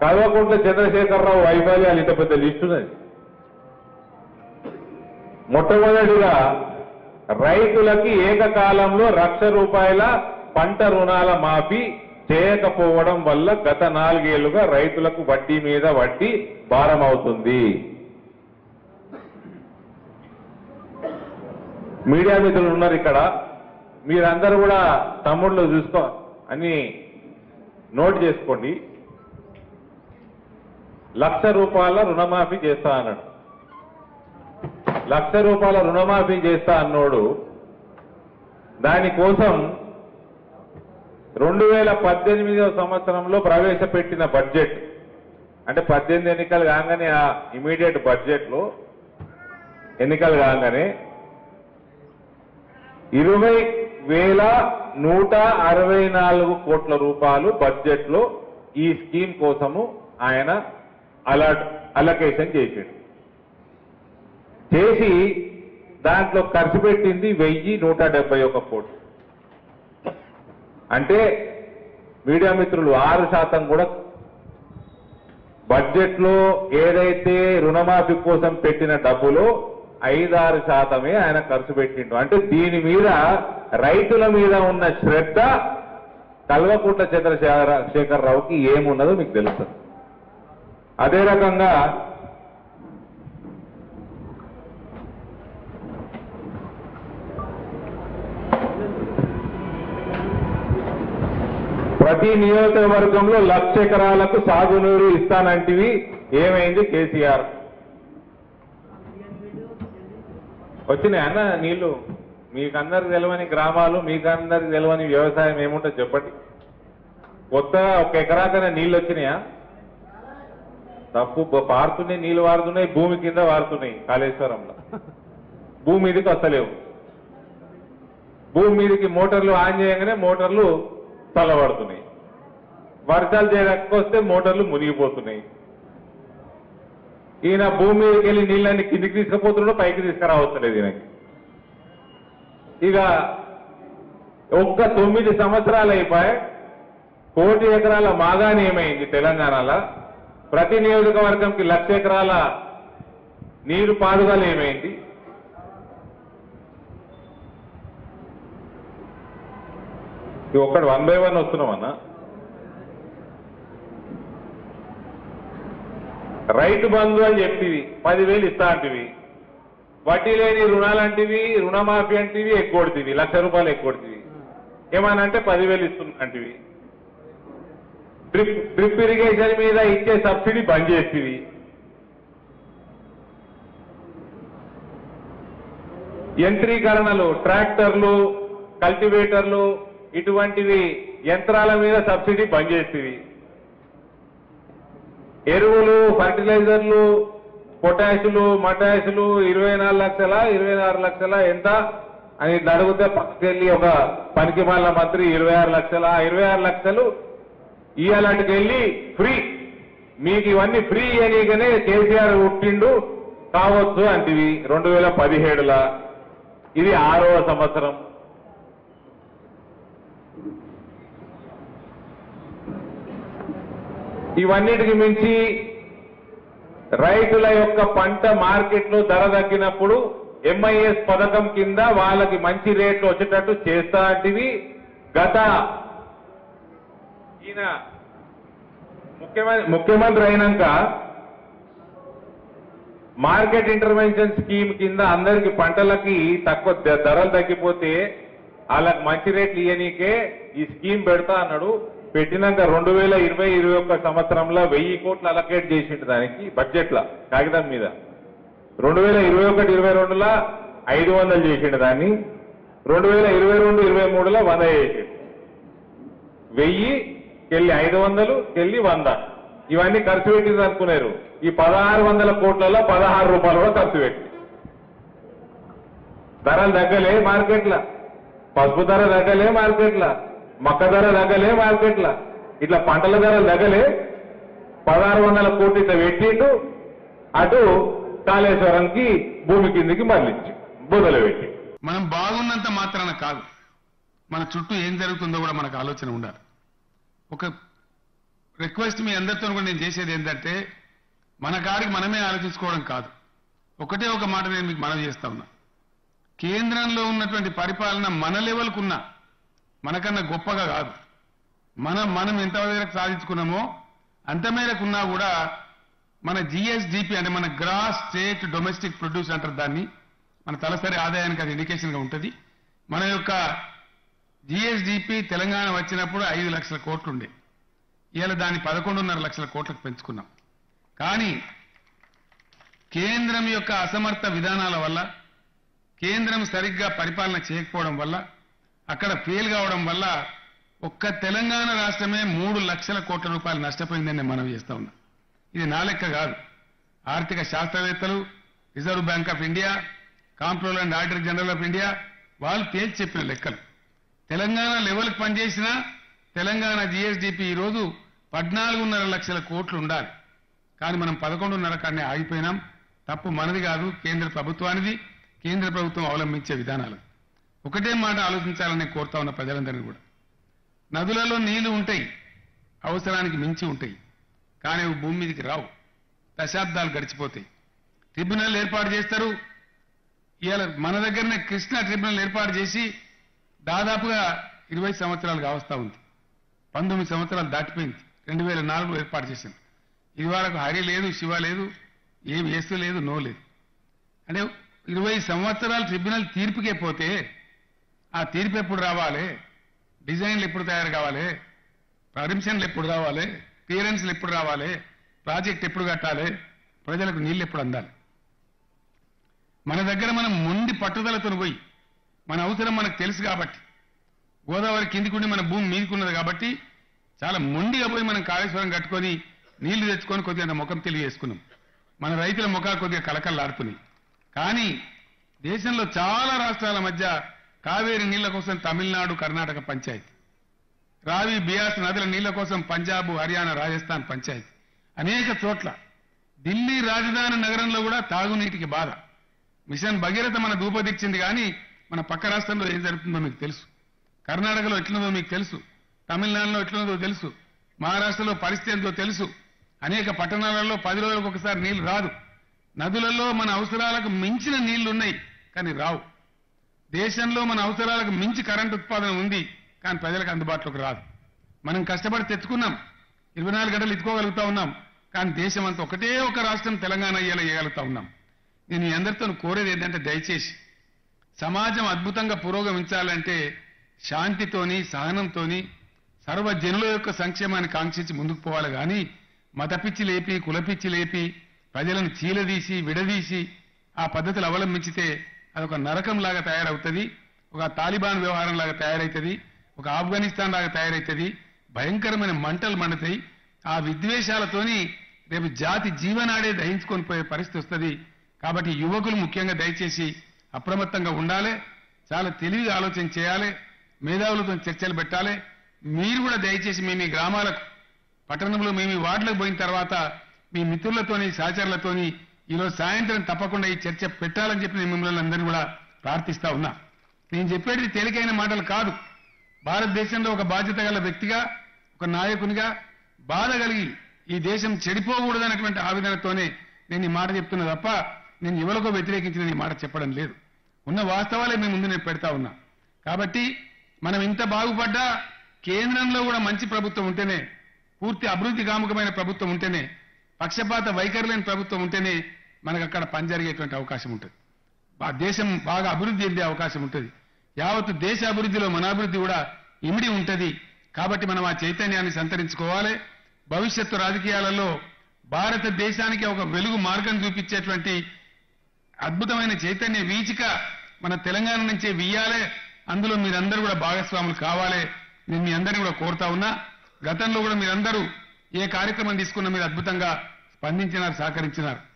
కల్వకుంట్ల చంద్రశేఖరరావు వైఫల్యాలు ఇంత పెద్ద లిస్టు ఉన్నది మొట్టమొదటిగా రైతులకి ఏకకాలంలో లక్ష రూపాయల పంట రుణాల మాఫీ చేయకపోవడం వల్ల గత నాలుగేళ్లుగా రైతులకు వడ్డీ మీద వడ్డీ భారం అవుతుంది మీడియా మిత్రులు ఉన్నారు ఇక్కడ మీరందరూ కూడా తమ్ముళ్ళు చూసుకో అని నోట్ చేసుకోండి లక్ష రూపాయల రుణమాఫీ చేస్తా అన్నాడు లక్ష రూపాయల రుణమాఫీ చేస్తా అన్నోడు దానికోసం రెండు వేల పద్దెనిమిదవ సంవత్సరంలో ప్రవేశపెట్టిన బడ్జెట్ అంటే పద్దెనిమిది ఎన్నికలు కాగానే ఆ ఇమీడియట్ బడ్జెట్ లో ఎన్నికలు కాగానే ఇరవై వేల నూట అరవై నాలుగు కోట్ల రూపాయలు బడ్జెట్ లో ఈ స్కీమ్ కోసము ఆయన అలర్ట్ అలొకేషన్ చేసిండు చేసి దాంట్లో ఖర్చు పెట్టింది వెయ్యి నూట డెబ్బై ఒక కోట్లు అంటే మీడియా మిత్రులు ఆరు శాతం కూడా బడ్జెట్ లో ఏదైతే రుణమాఫీ కోసం పెట్టిన డబ్బులో ఐదారు శాతమే ఆయన ఖర్చు పెట్టిండు అంటే దీని మీద రైతుల మీద ఉన్న శ్రద్ధ కల్వకుంట్ల చంద్రశేఖర్ రావుకి ఏమున్నదో మీకు తెలుసు అదే రకంగా ప్రతి నియోజకవర్గంలో లక్ష ఎకరాలకు సాగునీరు ఇస్తానంటివి ఏమైంది కేసీఆర్ వచ్చినాయి అన్న నీళ్లు మీకందరికి తెలవని గ్రామాలు మీకందరికి తెలవని వ్యవసాయం ఏముంటో చెప్పండి కొత్తగా ఒక ఎకరాకనే నీళ్లు వచ్చినాయా తప్పు బ- పారుతున్నాయి నీళ్లు వారుతున్నాయి భూమి కింద వారుతున్నాయి కాళేశ్వరంలో భూమి మీదకి వస్తలేవు భూమి మీదకి మోటార్లు ఆన్ చేయగానే మోటార్లు చల్లబడుతున్నాయి వర్షాలు చేయకపోతే మోటార్లు మునిగిపోతున్నాయి ఈయన భూమి మీదకి వెళ్ళి నీళ్ళని కిందికి తీసుకుపోతున్నాడు పైకి తీసుకురావట్లేదు ఈయనకి ఇక ఒక్క తొమ్మిది సంవత్సరాలు అయిపోయి కోటి ఎకరాల మాగాని ఏమైంది తెలంగాణలో ప్రతి నియోజకవర్గంకి లక్ష ఎకరాల నీరు పారుదల ఏమైంది ఇది ఒక్కటి వన్ బై వన్ వస్తున్నామన్నా రైతు బంధు అని చెప్తివి పదివేలు ఇస్తా అంటివి వడ్డీ లేని రుణాలంటివి రుణమాఫీ అంటివి ఎగ్గొడుతుంది లక్ష రూపాయలు ఎగ్గొడుతుంది ఏమన్నా అంటే పదివేలు ఇస్తున్నా అంటివి డ్రిప్ డ్రిప్ ఇరిగేషన్ మీద ఇచ్చే సబ్సిడీ బంద్ చేస్తుంది యంత్రీకరణలు ట్రాక్టర్లు కల్టివేటర్లు ఇటువంటివి యంత్రాల మీద సబ్సిడీ బంద్ చేస్తుంది ఎరువులు ఫర్టిలైజర్లు పొటాషులు మటాషులు ఇరవై నాలుగు లక్షల ఇరవై ఆరు లక్షల ఎంత అని అడిగితే పక్కకెళ్ళి ఒక పనికి మాల మంత్రి ఇరవై ఆరు లక్షల ఇరవై ఆరు లక్షలు ఇవాళకి వెళ్ళి ఫ్రీ మీకు ఇవన్నీ ఫ్రీ అనిగానే కేసీఆర్ పుట్టిండు కావచ్చు అంటివి రెండు వేల పదిహేడుల ఇది ఆరవ సంవత్సరం ఇవన్నిటికి మించి రైతుల యొక్క పంట మార్కెట్లో ధర తగ్గినప్పుడు ఎంఐఎస్ పథకం కింద వాళ్ళకి మంచి రేట్లు వచ్చేటట్టు చేస్తా అంటివి గత ఈయన ముఖ్యమంత్రి ముఖ్యమంత్రి అయినాక మార్కెట్ ఇంటర్వెన్షన్ స్కీమ్ కింద అందరికి పంటలకి తక్కువ ధ- ధరలు తగ్గిపోతే వాళ్ళకి మంచి రేట్లు ఇయ్యనీకే ఈ స్కీమ్ పెడతా అన్నాడు పెట్టినాక రెండు వేల ఇరవై ఇరవై ఒక్క సంవత్సరంలో వెయ్యి కోట్లు అలకేట్ చేసిండు దానికి బడ్జెట్ల కాగితం మీద రెండు వేల ఇరవై ఒకటి ఇరవై రెండులో ఐదు వందలు చేసిండు దాన్ని రెండు వేల ఇరవై రెండు ఇరవై మూడులో వంద చేసిండు వెయ్యి కెళ్ళి ఐదు వందలు కెళ్ళి వంద ఇవన్నీ ఖర్చు పెట్టింది అనుకున్నారు ఈ పదహారు వందల కోట్లలో పదహారు రూపాయలు కూడా ఖర్చు పెట్టి ధరలు తగ్గలే మార్కెట్ల పసుపు ధర తగ్గలే మార్కెట్ల మక్క ధర తగ్గలే మార్కెట్ల ఇట్లా పంటల ధరలు తగ్గలే పదహారు వందల కోట్లు ఇట్లా పెట్టిండు అటు కాళేశ్వరంకి భూమి కిందికి మరలించి బుదలు పెట్టి మనం బాగున్నంత మాత్రాన కాదు మన చుట్టూ ఏం జరుగుతుందో కూడా మనకు ఆలోచన ఉండాలి ఒక రిక్వెస్ట్ మీ అందరితో కూడా నేను చేసేది ఏంటంటే మన కాడికి మనమే ఆలోచించుకోవడం కాదు ఒకటే ఒక మాట నేను మీకు మనవి చేస్తా ఉన్నా కేంద్రంలో ఉన్నటువంటి పరిపాలన మన లెవెల్కు ఉన్న మనకన్నా గొప్పగా కాదు మనం మనం ఎంత మేరకు సాధించుకున్నామో అంత మేరకు ఉన్నా కూడా మన జిఎస్డిపి అంటే మన గ్రాస్ స్టేట్ డొమెస్టిక్ ప్రొడ్యూస్ అంటారు దాన్ని మన తలసరి ఆదాయానికి అది ఇండికేషన్ గా ఉంటుంది మన యొక్క జిఎస్డిపి తెలంగాణ వచ్చినప్పుడు ఐదు లక్షల కోట్లు ఉండే ఇవాళ దాన్ని పదకొండున్నర లక్షల కోట్లకు పెంచుకున్నాం కానీ కేంద్రం యొక్క అసమర్థ విధానాల వల్ల కేంద్రం సరిగ్గా పరిపాలన చేయకపోవడం వల్ల అక్కడ ఫెయిల్ కావడం వల్ల ఒక్క తెలంగాణ రాష్ట్రమే మూడు లక్షల కోట్ల రూపాయలు నష్టపోయిందని నేను మనవి చేస్తా ఉన్నా ఇది నా లెక్క కాదు ఆర్థిక శాస్త్రవేత్తలు Reserve Bank of India Comptroller and Auditor General of India వాళ్ళు తేల్చి చెప్పిన లెక్కలు తెలంగాణ లెవెల్కి పనిచేసిన తెలంగాణ జిఎస్డిపి ఈ రోజు పద్నాలుగున్నర లక్షల కోట్లు ఉండాలి కానీ మనం పదకొండున్నర కాడనే ఆగిపోయినాం తప్పు మనది కాదు కేంద్ర ప్రభుత్వానిది కేంద్ర ప్రభుత్వం అవలంబించే విధానాలు ఒకటే మాట ఆలోచించాలని కోరుతా ఉన్న ప్రజలందరినీ కూడా నదులలో నీళ్లు ఉంటాయి అవసరానికి మించి ఉంటాయి కానీ అవి భూమి మీదకి రావు దశాబ్దాలు గడిచిపోతాయి ట్రిబ్యునల్ ఏర్పాటు చేస్తారు ఇవాళ మన దగ్గరనే కృష్ణా ట్రిబ్యునల్ ఏర్పాటు చేసి దాదాపుగా ఇరవై సంవత్సరాలు కావస్తా ఉంది పంతొమ్మిది సంవత్సరాలు దాటిపోయింది రెండు వేల నాలుగులో ఏర్పాటు చేసింది ఇది వరకు హరి లేదు శివ లేదు ఏం వేస్తూ లేదు నో లేదు అంటే ఇరవై సంవత్సరాలు ట్రిబ్యునల్ తీర్పుకే పోతే ఆ తీర్పు ఎప్పుడు రావాలి డిజైన్లు ఎప్పుడు తయారు కావాలి పర్మిషన్లు ఎప్పుడు రావాలి క్లియరెన్స్లు ఎప్పుడు రావాలి ప్రాజెక్ట్ ఎప్పుడు కట్టాలి ప్రజలకు నీళ్లు ఎప్పుడు అందాలి మన దగ్గర మనం మొండి పట్టుదలతో పోయి మన అవసరం మనకు తెలుసు కాబట్టి గోదావరి కిందికుండి మన భూమి మీదకున్నది కాబట్టి చాలా మొండిగా పోయి మనం కాళేశ్వరం కట్టుకొని నీళ్లు తెచ్చుకొని కొద్దిగా ముఖం తెలియజేసుకున్నాం మన రైతుల ముఖాలు కొద్దిగా కలకల్లాడుతున్నాయి కానీ దేశంలో చాలా రాష్ట్రాల మధ్య కావేరి నీళ్ల కోసం తమిళనాడు కర్ణాటక పంచాయతీ రావి బియాస్ నదుల నీళ్ల కోసం పంజాబ్ హర్యానా రాజస్థాన్ పంచాయతీ అనేక చోట్ల ఢిల్లీ రాజధాని నగరంలో కూడా తాగునీటికి బాధ మిషన్ భగీరథ మన దూపదీక్షింది కానీ మన పక్క రాష్ట్రంలో ఏం జరుగుతుందో మీకు తెలుసు కర్ణాటకలో ఎట్లుందో మీకు తెలుసు తమిళనాడులో ఎట్లుందో తెలుసు మహారాష్ట్రలో పరిస్థితి ఏందో తెలుసు అనేక పట్టణాలలో పది రోజులకు ఒకసారి నీళ్లు రాదు నదులలో మన అవసరాలకు మించిన నీళ్లు ఉన్నాయి కానీ రావు దేశంలో మన అవసరాలకు మించి కరెంటు ఉత్పాదన ఉంది కానీ ప్రజలకు అందుబాటులోకి రాదు మనం కష్టపడి తెచ్చుకున్నాం ఇరవై నాలుగు గంటలు ఇచ్చుకోగలుగుతా ఉన్నాం కానీ దేశం అంతా ఒకటే ఒక రాష్ట్రం తెలంగాణ అయ్యేలా చేయగలుగుతా ఉన్నాం నేను మీ అందరితో కోరేది ఏంటంటే దయచేసి సమాజం అద్భుతంగా పురోగమించాలంటే శాంతితోని సహనంతోని సర్వజనుల యొక్క సంక్షేమాన్ని కాంక్షించి ముందుకు పోవాలి కానీ మతపిచ్చి లేపి కులపిచ్చి లేపి ప్రజలను చీలదీసి విడదీసి ఆ పద్ధతులు అవలంబించితే అదొక నరకం లాగా తయారవుతుంది ఒక తాలిబాన్ వ్యవహారం లాగా తయారవుతుంది ఒక ఆఫ్ఘనిస్తాన్ లాగా తయారవుతుంది భయంకరమైన మంటలు మండుతాయి ఆ విద్వేషాలతోని రేపు జాతి జీవనాడే దహించుకొని పోయే పరిస్థితి వస్తుంది కాబట్టి యువకులు ముఖ్యంగా దయచేసి అప్రమత్తంగా ఉండాలి చాలా తెలివిగా ఆలోచన చేయాలి మేధావులతో చర్చలు పెట్టాలి మీరు కూడా దయచేసి మీ మీ గ్రామాలకు పట్టణంలో మీ మీ వార్డులకు పోయిన తర్వాత మీ మిత్రులతోని సహచరులతోని ఈరోజు సాయంత్రం తప్పకుండా ఈ చర్చ పెట్టాలని చెప్పి నేను మిమ్మల్ని అందరినీ కూడా ప్రార్థిస్తా ఉన్నా నేను చెప్పేది తేలికైన మాటలు కాదు భారతదేశంలో ఒక బాధ్యత గల వ్యక్తిగా ఒక నాయకునిగా బాధ కలిగి ఈ దేశం చెడిపోకూడదన్నటువంటి ఆవేదనతోనే నేను ఈ మాట చెప్తున్నా తప్ప నేను ఎవరికో వ్యతిరేకించిన ఈ మాట చెప్పడం లేదు ఉన్న వాస్తవాలే మీ ముందు నేను పెడతా ఉన్నా కాబట్టి మనం ఇంత బాగుపడ్డా కేంద్రంలో కూడా మంచి ప్రభుత్వం ఉంటేనే పూర్తి అభివృద్ధి కాముకమైన ప్రభుత్వం ఉంటేనే పక్షపాత వైఖరి లేని ప్రభుత్వం ఉంటేనే మనకు అక్కడ పని జరిగేటువంటి అవకాశం ఉంటుంది ఆ దేశం బాగా అభివృద్ధి చెందే అవకాశం ఉంటుంది యావత్ దేశ అభివృద్ధిలో మన అభివృద్ధి కూడా ఇమిడి ఉంటది కాబట్టి మనం ఆ చైతన్యాన్ని సంతరించుకోవాలి భవిష్యత్తు రాజకీయాలలో భారతదేశానికి ఒక వెలుగు మార్గం చూపించేటువంటి అద్భుతమైన చైతన్య వీచిక మన తెలంగాణ నుంచే వీయాలే అందులో మీరందరూ కూడా భాగస్వాములు కావాలి నేను మీ అందరినీ కూడా కోరుతా ఉన్నా గతంలో కూడా మీరందరూ ఏ కార్యక్రమం తీసుకున్నా మీరు అద్భుతంగా స్పందించినారు సహకరించినారు